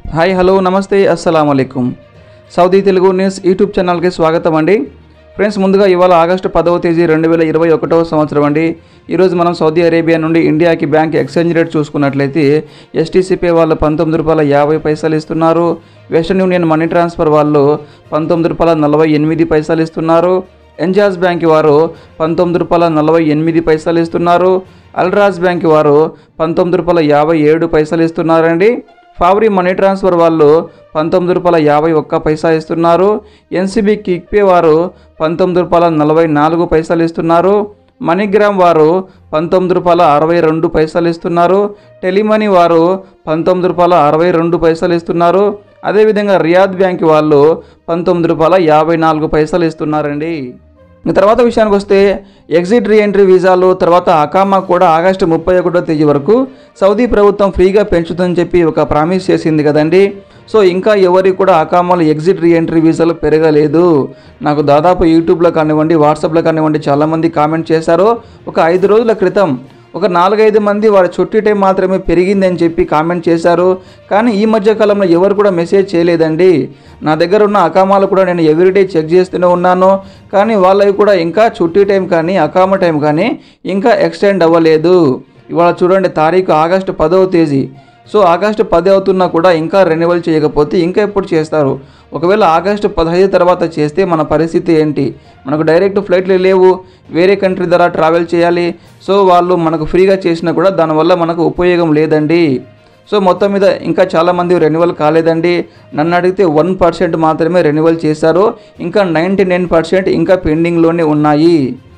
hi hello నమస్తే అస్సలం అయికం సౌదీ తెలుగు న్యూస్ యూట్యూబ్ ఛానల్కి స్వాగతం అండి ఫ్రెండ్స్ ముందుగా ఇవాళ ఆగస్టు పదవ తేదీ రెండు వేల ఇరవై ఒకటవ సంవత్సరం అండి ఈరోజు మనం సౌదీ అరేబియా నుండి ఇండియాకి బ్యాంక్ ఎక్స్చేంజ్ రేట్ చూసుకున్నట్లయితే ఎస్టీసీపీ వాళ్ళు పంతొమ్మిది రూపాయల యాభై పైసలు ఇస్తున్నారు వెస్టర్న్ యూనియన్ మనీ ట్రాన్స్ఫర్ వాళ్ళు పంతొమ్మిది రూపాయల నలభై ఎనిమిది పైసలు ఇస్తున్నారు ఎంజాజ్ బ్యాంక్ వారు పంతొమ్మిది రూపాయల నలభై ఎనిమిది పైసలు ఇస్తున్నారు అల్రాజ్ బ్యాంక్ వారు పంతొమ్మిది రూపాయల యాభై ఏడు పైసలు ఇస్తున్నారండి ఫావరీ మనీ ట్రాన్స్ఫర్ వాళ్ళు పంతొమ్మిది రూపాయల యాభై ఒక్క పైసా ఇస్తున్నారు ఎన్సీబీ కిక్పే వారు పంతొమ్మిది రూపాయల నలభై నాలుగు పైసలు ఇస్తున్నారు మనీగ్రామ్ వారు పంతొమ్మిది రూపాయల అరవై రెండు పైసలు ఇస్తున్నారు టెలిమనీ వారు పంతొమ్మిది రూపాయల అరవై రెండు పైసలు ఇస్తున్నారు అదేవిధంగా రియాద్ బ్యాంక్ వాళ్ళు పంతొమ్మిది రూపాయల యాభై నాలుగు పైసలు ఇస్తున్నారండి ఇంక తర్వాత విషయానికి వస్తే ఎగ్జిట్ రీఎంట్రీ వీసాలు తర్వాత అకామా కూడా ఆగస్టు ముప్పై ఒకటో తేదీ వరకు సౌదీ ప్రభుత్వం ఫ్రీగా పెంచుతుందని చెప్పి ఒక ప్రామిస్ చేసింది కదండి సో ఇంకా ఎవరికి కూడా అకామాలు ఎగ్జిట్ రీఎంట్రీ వీసాలు పెరగలేదు నాకు దాదాపు యూట్యూబ్లో కానివ్వండి వాట్సాప్లో కానివ్వండి చాలామంది కామెంట్ చేశారు ఒక ఐదు రోజుల క్రితం ఒక నాలుగైదు మంది వారి చుట్టి టైం మాత్రమే పెరిగిందని చెప్పి కామెంట్ చేశారు కానీ ఈ మధ్య కాలంలో ఎవరు కూడా మెసేజ్ చేయలేదండి నా దగ్గర ఉన్న అకామాలు కూడా నేను ఎవ్రీడే చెక్ చేస్తూనే ఉన్నాను కానీ వాళ్ళవి కూడా ఇంకా చుట్టి టైం కానీ అకామ టైం కానీ ఇంకా ఎక్స్టెండ్ అవ్వలేదు ఇవాళ చూడండి తారీఖు ఆగస్టు పదవ తేదీ సో ఆగస్టు పది అవుతున్నా కూడా ఇంకా రెన్యువల్ చేయకపోతే ఇంకా ఎప్పుడు చేస్తారు ఒకవేళ ఆగస్టు పదహైదు తర్వాత చేస్తే మన పరిస్థితి ఏంటి మనకు డైరెక్ట్ ఫ్లైట్లు లేవు వేరే కంట్రీ ద్వారా ట్రావెల్ చేయాలి సో వాళ్ళు మనకు ఫ్రీగా చేసినా కూడా దానివల్ల మనకు ఉపయోగం లేదండి సో మొత్తం మీద ఇంకా చాలామంది రెన్యువల్ కాలేదండి నన్ను అడిగితే వన్ పర్సెంట్ మాత్రమే రెన్యువల్ చేశారు ఇంకా నైంటీ నైన్ పర్సెంట్ ఇంకా పెండింగ్లోనే ఉన్నాయి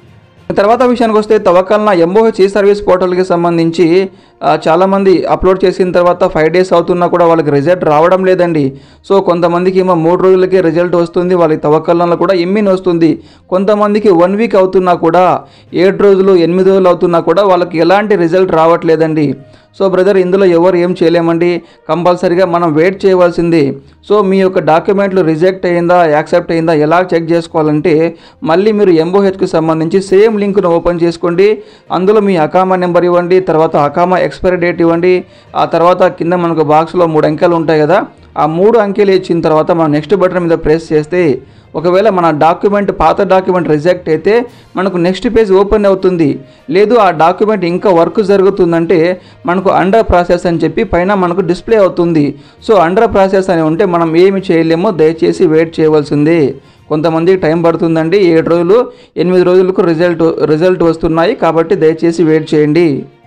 తర్వాత విషయానికి వస్తే తవకల్న ఎంఓహెచ్ ఈ సర్వీస్ పోర్టల్కి సంబంధించి ఆ, చాలామంది అప్లోడ్ చేసిన తర్వాత ఫైవ్ డేస్ అవుతున్నా కూడా వాళ్ళకి రిజల్ట్ రావడం లేదండి సో కొంతమందికి ఏమో మూడు రోజులకే రిజల్ట్ వస్తుంది వాళ్ళకి తవకల్లలో కూడా ఇమ్మిన్ వస్తుంది కొంతమందికి వన్ వీక్ అవుతున్నా కూడా ఏడు రోజులు ఎనిమిది రోజులు అవుతున్నా కూడా వాళ్ళకి ఎలాంటి రిజల్ట్ రావట్లేదండి సో బ్రదర్ ఇందులో ఎవరు ఏం చేయలేమండి కంపల్సరీగా మనం వెయిట్ చేయవలసింది సో మీ యొక్క డాక్యుమెంట్లు రిజెక్ట్ అయిందా యాక్సెప్ట్ అయిందా ఎలా చెక్ చేసుకోవాలంటే మళ్ళీ మీరు ఎంఓహెచ్కి సంబంధించి సేమ్ లింక్ను ఓపెన్ చేసుకోండి అందులో మీ అకామా నెంబర్ ఇవ్వండి తర్వాత అకామా ఎక్స్పైరీ డేట్ ఇవ్వండి ఆ తర్వాత కింద మనకు బాక్స్లో మూడు అంకెలు ఉంటాయి కదా ఆ మూడు అంకెలు ఇచ్చిన తర్వాత మనం నెక్స్ట్ బటన్ మీద ప్రెస్ చేస్తే ఒకవేళ మన డాక్యుమెంట్ పాత డాక్యుమెంట్ రిజెక్ట్ అయితే మనకు నెక్స్ట్ పేజ్ ఓపెన్ అవుతుంది లేదు ఆ డాక్యుమెంట్ ఇంకా వర్క్ జరుగుతుందంటే మనకు అండర్ ప్రాసెస్ అని చెప్పి పైన మనకు డిస్ప్లే అవుతుంది సో అండర్ ప్రాసెస్ అని ఉంటే మనం ఏమి చేయలేమో దయచేసి వెయిట్ చేయవలసిందే కొంతమందికి టైం పడుతుందండి ఏడు రోజులు ఎనిమిది రోజులకు రిజల్ట్ రిజల్ట్ వస్తున్నాయి కాబట్టి దయచేసి వెయిట్ చేయండి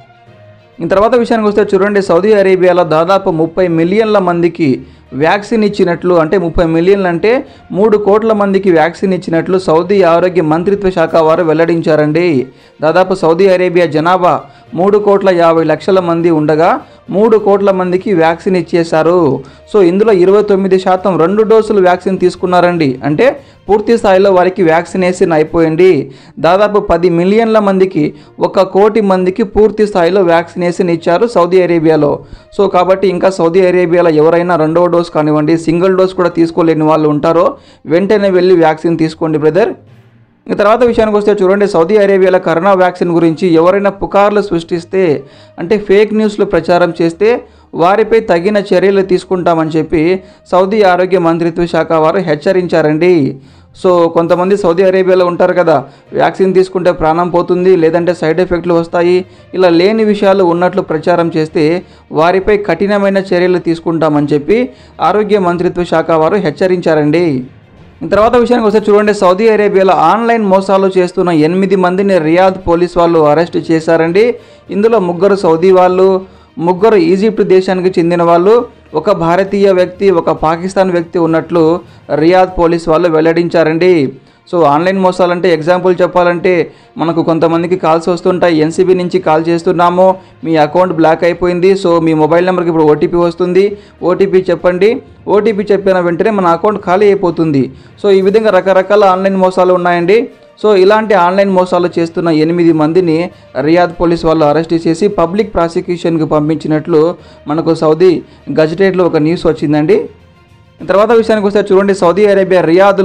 ఇంక తర్వాత విషయానికి వస్తే చూడండి సౌదీ అరేబియాలో దాదాపు ముప్పై మిలియన్ల మందికి వ్యాక్సిన్ ఇచ్చినట్లు అంటే ముప్పై మిలియన్లు అంటే మూడు కోట్ల మందికి వ్యాక్సిన్ ఇచ్చినట్లు సౌదీ ఆరోగ్య మంత్రిత్వ శాఖ వారు వెల్లడించారండి దాదాపు సౌదీ అరేబియా జనాభా మూడు కోట్ల యాభై లక్షల మంది ఉండగా మూడు కోట్ల మందికి వ్యాక్సిన్ ఇచ్చేశారు సో ఇందులో ఇరవై తొమ్మిది శాతం రెండు డోసులు వ్యాక్సిన్ తీసుకున్నారండి అంటే పూర్తి స్థాయిలో వారికి వ్యాక్సినేషన్ అయిపోయింది దాదాపు పది మిలియన్ల మందికి ఒక కోటి మందికి పూర్తి స్థాయిలో వ్యాక్సినేషన్ ఇచ్చారు సౌదీ అరేబియాలో సో కాబట్టి ఇంకా సౌదీ అరేబియాలో ఎవరైనా రెండవ డోస్ కానివ్వండి సింగిల్ డోస్ కూడా తీసుకోలేని వాళ్ళు ఉంటారో వెంటనే వెళ్ళి వ్యాక్సిన్ తీసుకోండి బ్రదర్ ఇక తర్వాత విషయానికి వస్తే చూడండి సౌదీ అరేబియాలో కరోనా వ్యాక్సిన్ గురించి ఎవరైనా పుకార్లు సృష్టిస్తే అంటే ఫేక్ న్యూస్లు ప్రచారం చేస్తే వారిపై తగిన చర్యలు తీసుకుంటామని చెప్పి సౌదీ ఆరోగ్య మంత్రిత్వ శాఖ వారు హెచ్చరించారండి సో కొంతమంది సౌదీ అరేబియాలో ఉంటారు కదా వ్యాక్సిన్ తీసుకుంటే ప్రాణం పోతుంది లేదంటే సైడ్ ఎఫెక్ట్లు వస్తాయి ఇలా లేని విషయాలు ఉన్నట్లు ప్రచారం చేస్తే వారిపై కఠినమైన చర్యలు తీసుకుంటామని చెప్పి ఆరోగ్య మంత్రిత్వ శాఖ వారు హెచ్చరించారండి తర్వాత విషయానికి వస్తే చూడండి సౌదీ అరేబియాలో ఆన్లైన్ మోసాలు చేస్తున్న ఎనిమిది మందిని రియాద్ పోలీస్ వాళ్ళు అరెస్ట్ చేశారండి ఇందులో ముగ్గురు సౌదీ వాళ్ళు ముగ్గురు ఈజిప్ట్ దేశానికి చెందిన వాళ్ళు ఒక భారతీయ వ్యక్తి ఒక పాకిస్తాన్ వ్యక్తి ఉన్నట్లు రియాద్ పోలీస్ వాళ్ళు వెల్లడించారండి సో ఆన్లైన్ మోసాలంటే ఎగ్జాంపుల్ చెప్పాలంటే మనకు కొంతమందికి కాల్స్ వస్తుంటాయి ఎన్సీబీ నుంచి కాల్ చేస్తున్నాము మీ అకౌంట్ బ్లాక్ అయిపోయింది సో మీ మొబైల్ నెంబర్కి ఇప్పుడు ఓటీపీ వస్తుంది ఓటీపీ చెప్పండి ఓటీపీ చెప్పిన వెంటనే మన అకౌంట్ ఖాళీ అయిపోతుంది సో ఈ విధంగా రకరకాల ఆన్లైన్ మోసాలు ఉన్నాయండి సో ఇలాంటి ఆన్లైన్ మోసాలు చేస్తున్న ఎనిమిది మందిని రియాద్ పోలీస్ వాళ్ళు అరెస్ట్ చేసి పబ్లిక్ ప్రాసిక్యూషన్కి పంపించినట్లు మనకు సౌదీ గజెటెడ్లో ఒక న్యూస్ వచ్చిందండి తర్వాత విషయానికి వస్తే చూడండి సౌదీ అరేబియా రియాద్లో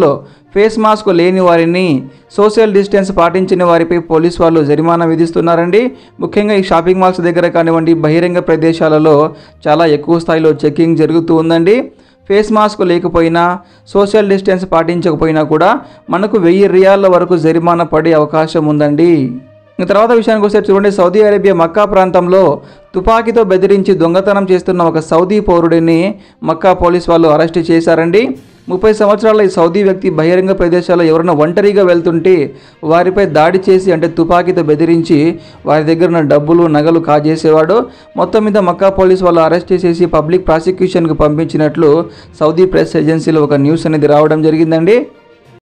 ఫేస్ మాస్క్ లేని వారిని సోషల్ డిస్టెన్స్ పాటించిన వారిపై పోలీస్ వాళ్ళు జరిమానా విధిస్తున్నారండి ముఖ్యంగా ఈ షాపింగ్ మాల్స్ దగ్గర కానివ్వండి బహిరంగ ప్రదేశాలలో చాలా ఎక్కువ స్థాయిలో చెకింగ్ జరుగుతూ ఉందండి ఫేస్ మాస్క్ లేకపోయినా సోషల్ డిస్టెన్స్ పాటించకపోయినా కూడా మనకు వెయ్యి రియాల వరకు జరిమానా పడే అవకాశం ఉందండి ఇంక తర్వాత విషయానికి వస్తే చూడండి సౌదీ అరేబియా మక్కా ప్రాంతంలో తుపాకీతో బెదిరించి దొంగతనం చేస్తున్న ఒక సౌదీ పౌరుడిని మక్కా పోలీస్ వాళ్ళు అరెస్ట్ చేశారండి ముప్పై సంవత్సరాల ఈ సౌదీ వ్యక్తి బహిరంగ ప్రదేశాల్లో ఎవరైనా ఒంటరిగా వెళ్తుంటే వారిపై దాడి చేసి అంటే తుపాకీతో బెదిరించి వారి దగ్గర ఉన్న డబ్బులు నగలు కాజేసేవాడు మొత్తం మీద మక్కా పోలీస్ వాళ్ళు అరెస్ట్ చేసేసి పబ్లిక్ ప్రాసిక్యూషన్కి పంపించినట్లు సౌదీ ప్రెస్ ఏజెన్సీలో ఒక న్యూస్ అనేది రావడం జరిగిందండి